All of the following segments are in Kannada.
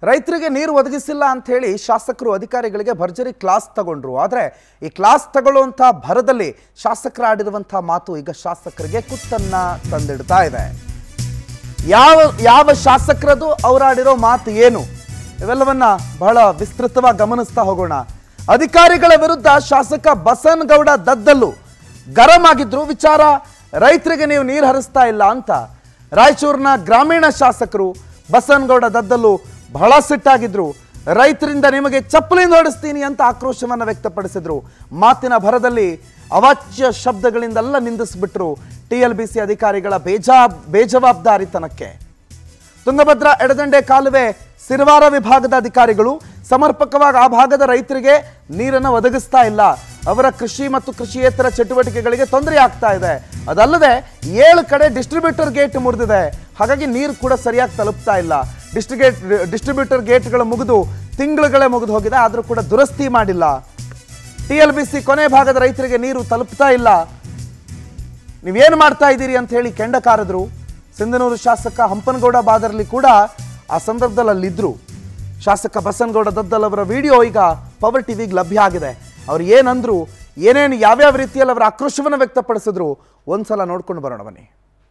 ರೈತರಿಗೆ ನೀರು ಒದಗಿಸಿಲ್ಲ ಅಂತ ಹೇಳಿ ಶಾಸಕರು ಅಧಿಕಾರಿಗಳಿಗೆ ಭರ್ಜರಿ ಕ್ಲಾಸ್ ತಗೊಂಡ್ರು ಆದರೆ ಈ ಕ್ಲಾಸ್ ತಗೊಳ್ಳುವಂಥ ಭರದಲ್ಲಿ ಶಾಸಕರು ಆಡಿರುವಂಥ ಮಾತು ಈಗ ಶಾಸಕರಿಗೆ ಕುತ್ತನ್ನ ತಂದಿಡ್ತಾ ಇದೆ ಯಾವ ಯಾವ ಶಾಸಕರದು ಅವರಾಡಿರೋ ಮಾತು ಏನು ಇವೆಲ್ಲವನ್ನ ಬಹಳ ವಿಸ್ತೃತವಾಗಿ ಗಮನಿಸ್ತಾ ಹೋಗೋಣ ಅಧಿಕಾರಿಗಳ ವಿರುದ್ಧ ಶಾಸಕ ಬಸನಗೌಡ ದದ್ದಲ್ಲು ಗರಂ ಆಗಿದ್ರು ವಿಚಾರ ರೈತರಿಗೆ ನೀವು ನೀರು ಹರಿಸ್ತಾ ಇಲ್ಲ ಅಂತ ರಾಯಚೂರಿನ ಗ್ರಾಮೀಣ ಶಾಸಕರು ಬಸನಗೌಡ ದದ್ದಲ್ಲು ಬಹಳ ಸಿಟ್ಟಾಗಿದ್ರು ರೈತರಿಂದ ನಿಮಗೆ ಚಪ್ಪಲಿಂದ ಹೊಡಿಸ್ತೀನಿ ಅಂತ ಆಕ್ರೋಶವನ್ನು ವ್ಯಕ್ತಪಡಿಸಿದ್ರು ಮಾತಿನ ಭರದಲ್ಲಿ ಅವಾಚ್ಯ ಶಬ್ದಗಳಿಂದೆಲ್ಲ ನಿಂದಿಸ್ಬಿಟ್ರು ಟಿ ಎಲ್ ಬಿ ಸಿ ಅಧಿಕಾರಿಗಳ ಬೇಜಾ ಬೇಜವಾಬ್ದಾರಿತನಕ್ಕೆ ತುಂಗಭದ್ರಾ ಎಡದಂಡೆ ಕಾಲುವೆ ಸಿರವಾರ ವಿಭಾಗದ ಅಧಿಕಾರಿಗಳು ಸಮರ್ಪಕವಾಗಿ ಆ ಭಾಗದ ರೈತರಿಗೆ ನೀರನ್ನು ಒದಗಿಸ್ತಾ ಇಲ್ಲ ಅವರ ಕೃಷಿ ಮತ್ತು ಕೃಷಿಯೇತರ ಚಟುವಟಿಕೆಗಳಿಗೆ ತೊಂದರೆ ಆಗ್ತಾ ಇದೆ ಅದಲ್ಲದೆ ಏಳು ಕಡೆ ಡಿಸ್ಟ್ರಿಬ್ಯೂಟರ್ ಗೇಟ್ ಮುರಿದಿದೆ ಹಾಗಾಗಿ ನೀರು ಕೂಡ ಸರಿಯಾಗಿ ತಲುಪ್ತಾ ಇಲ್ಲ ಡಿಸ್ಟ್ರಿಗೇಟ್ ಡಿಸ್ಟ್ರಿಬ್ಯೂಟರ್ ಗೇಟ್ಗಳು ಮುಗಿದು ತಿಂಗಳುಗಳೇ ಮುಗಿದು ಹೋಗಿದೆ ಆದರೂ ಕೂಡ ದುರಸ್ತಿ ಮಾಡಿಲ್ಲ ಟಿ ಎಲ್ ಬಿ ಸಿ ಕೊನೆ ಭಾಗದ ರೈತರಿಗೆ ನೀರು ತಲುಪ್ತಾ ಇಲ್ಲ ನೀವೇನು ಮಾಡ್ತಾ ಇದ್ದೀರಿ ಅಂತ ಹೇಳಿ ಕೆಂಡ ಕಾರದ್ರು ಸಿಂಧನೂರು ಶಾಸಕ ಹಂಪನಗೌಡ ಬಾದರ್ಲಿ ಕೂಡ ಆ ಸಂದರ್ಭದಲ್ಲಿ ಅಲ್ಲಿದ್ರು ಶಾಸಕ ಬಸನಗೌಡ ದದ್ದಲ್ ಅವರ ವಿಡಿಯೋ ಈಗ ಪವರ್ ಟಿವಿಗೆ ಲಭ್ಯ ಆಗಿದೆ ಅವ್ರು ಏನಂದ್ರು ಏನೇನು ಯಾವ್ಯಾವ ರೀತಿಯಲ್ಲಿ ಅವರ ಆಕ್ರೋಶವನ್ನು ವ್ಯಕ್ತಪಡಿಸಿದ್ರು ಒಂದ್ಸಲ ನೋಡ್ಕೊಂಡು ಬರೋಣ ಬನ್ನಿ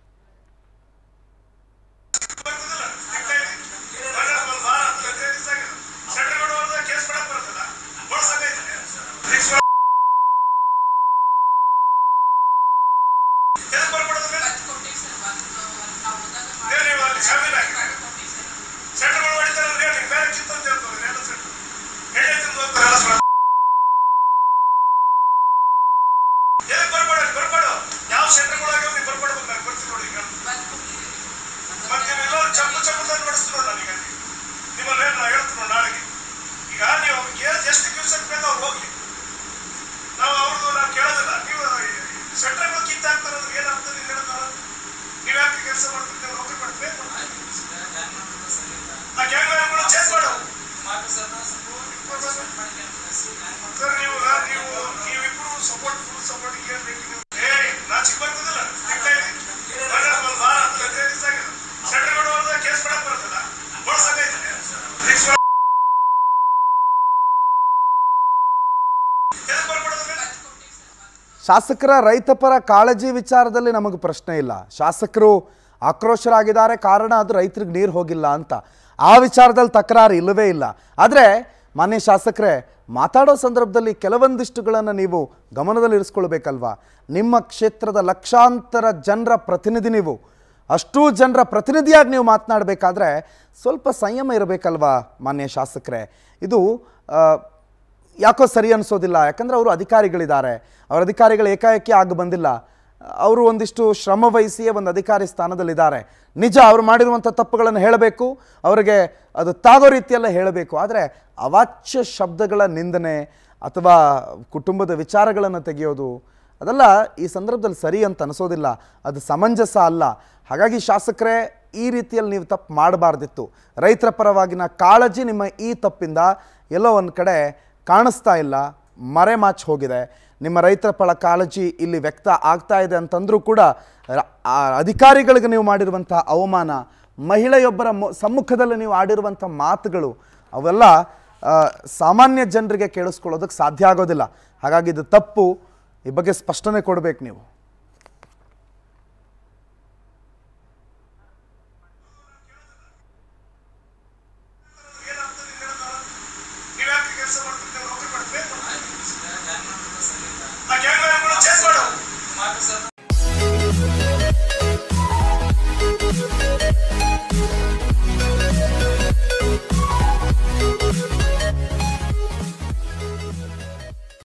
ಯಾವ ಸೆಂಟರ್ಗಳಾಗ ನೀವು ಬರ್ಕೊಡ್ಬೇಕು ನಾನು ಬರ್ತೀನಿ ನೋಡಿ ಈಗ ಮತ್ತೆ ನೀವೆಲ್ಲರೂ ಚಪ್ಪ ಚಪ್ಪದಲ್ಲಿ ನಡೆಸ್ತೀನಿ ನೋಡಿ ನಾನೀಗ ನಿಮ್ಮಲ್ಲಿ ಏನು ನಾನು ಹೇಳ್ತೀನಿ ನೋಡಿ ನಾಳೆಗೆ ಈಗ ನೀವು ಅವ್ರಿಗೆ ಎಷ್ಟು ಕ್ಯೂಸೆಕ್ ಬೇಕು ಅವ್ರು ಹೋಗ್ಲಿ ನಾವು ಅವ್ರದ್ದು ನಾವು ಕೇಳೋದಿಲ್ಲ ನೀವು ಸೆಂಟರ್ಗಳು ಕಿತ್ತಾಕ್ತಾರೆ ಅಂದ್ರೆ ಏನಾಗ್ತದೆ ನೀವು ಹೇಳೋದು ನೀವು ಯಾಕೆ ಕೆಲಸ ಮಾಡ್ತಿರ್ತೀವಿ ನೌಕರಿ ಮಾಡ್ಬೇಕು ಆ ಗ್ಯಾಂಗ್ಗಳು ಚೇಂಜ್ ಮಾಡು ಸರ್ ನೀವು ನೀವು ನೀವಿಬ್ರು ಸಪೋರ್ಟ್ ಫುಲ್ ಸಪೋರ್ಟ್ ಏನ್ ಬೇಕು ನೀವು ಏ ನಾಚಿಕ್ ಬರ್ತದಲ್ಲ ಸೆಂಟ್ರಲ್ ಗೌಡ ಕೇಸ್ ಮಾಡಕ್ ಬರ್ತದ ಓಡ್ಸಕೈತೆ ಎದಕ್ ಬರ್ಕೊಡೋದು ಶಾಸಕರ ರೈತಪರ ಕಾಳಜಿ ವಿಚಾರದಲ್ಲಿ ನಮಗೆ ಪ್ರಶ್ನೆ ಇಲ್ಲ ಶಾಸಕರು ಆಕ್ರೋಶರಾಗಿದ್ದಾರೆ ಕಾರಣ ಅದು ರೈತರಿಗೆ ನೀರು ಹೋಗಿಲ್ಲ ಅಂತ ಆ ವಿಚಾರದಲ್ಲಿ ತಕರಾರು ಇಲ್ಲವೇ ಇಲ್ಲ ಆದರೆ ಮಾನ್ಯ ಶಾಸಕರೇ ಮಾತಾಡೋ ಸಂದರ್ಭದಲ್ಲಿ ಕೆಲವೊಂದಿಷ್ಟುಗಳನ್ನು ನೀವು ಗಮನದಲ್ಲಿ ಇರಿಸ್ಕೊಳ್ಬೇಕಲ್ವಾ ನಿಮ್ಮ ಕ್ಷೇತ್ರದ ಲಕ್ಷಾಂತರ ಜನರ ಪ್ರತಿನಿಧಿ ನೀವು ಅಷ್ಟೂ ಜನರ ಪ್ರತಿನಿಧಿಯಾಗಿ ನೀವು ಮಾತನಾಡಬೇಕಾದ್ರೆ ಸ್ವಲ್ಪ ಸಂಯಮ ಇರಬೇಕಲ್ವಾ ಮಾನ್ಯ ಶಾಸಕರೇ ಇದು ಆ, ಯಾಕೋ ಸರಿ ಅನಿಸೋದಿಲ್ಲ ಯಾಕಂದರೆ ಅವರು ಅಧಿಕಾರಿಗಳಿದ್ದಾರೆ ಅವರ ಅಧಿಕಾರಿಗಳು ಏಕಾಏಕಿ ಆಗಿ ಬಂದಿಲ್ಲ ಅವರು ಒಂದಿಷ್ಟು ಶ್ರಮ ವಹಿಸಿಯೇ ಒಂದು ಅಧಿಕಾರಿ ಸ್ಥಾನದಲ್ಲಿದ್ದಾರೆ ನಿಜ ಅವರು ಮಾಡಿರುವಂಥ ತಪ್ಪುಗಳನ್ನು ಹೇಳಬೇಕು ಅವರಿಗೆ ಅದು ತಾಗೋ ರೀತಿಯಲ್ಲ ಹೇಳಬೇಕು ಆದರೆ ಅವಾಚ್ಯ ಶಬ್ದಗಳ ನಿಂದನೆ ಅಥವಾ ಕುಟುಂಬದ ವಿಚಾರಗಳನ್ನು ತೆಗೆಯೋದು ಅದೆಲ್ಲ ಈ ಸಂದರ್ಭದಲ್ಲಿ ಸರಿ ಅಂತ ಅನಿಸೋದಿಲ್ಲ ಅದು ಸಮಂಜಸ ಅಲ್ಲ ಹಾಗಾಗಿ ಶಾಸಕರೇ ಈ ರೀತಿಯಲ್ಲಿ ನೀವು ತಪ್ಪು ಮಾಡಬಾರ್ದಿತ್ತು ರೈತರ ಪರವಾಗಿನ ಕಾಳಜಿ ನಿಮ್ಮ ಈ ತಪ್ಪಿಂದ ಎಲ್ಲೋ ಒಂದು ಕಡೆ ಕಾಣಿಸ್ತಾ ಇಲ್ಲ ಮರೆಮಾಚಿ ಹೋಗಿದೆ ನಿಮ್ಮ ರೈತರ ಪರ ಕಾಳಜಿ ಇಲ್ಲಿ ವ್ಯಕ್ತ ಆಗ್ತಾ ಇದೆ ಅಂತಂದ್ರೂ ಕೂಡ ರ- ಆ ಅಧಿಕಾರಿಗಳಿಗೆ ನೀವು ಮಾಡಿರುವಂಥ ಅವಮಾನ ಮಹಿಳೆಯೊಬ್ಬರ ಮು- ಸಮ್ಮುಖದಲ್ಲಿ ನೀವು ಆಡಿರುವಂಥ ಮಾತುಗಳು ಅವೆಲ್ಲ ಆ, ಸಾಮಾನ್ಯ ಜನರಿಗೆ ಕೇಳಿಸ್ಕೊಳ್ಳೋದಕ್ಕೆ ಸಾಧ್ಯ ಆಗೋದಿಲ್ಲ ಹಾಗಾಗಿ ಇದು ತಪ್ಪು ಈ ಬಗ್ಗೆ ಸ್ಪಷ್ಟನೆ ಕೊಡಬೇಕು ನೀವು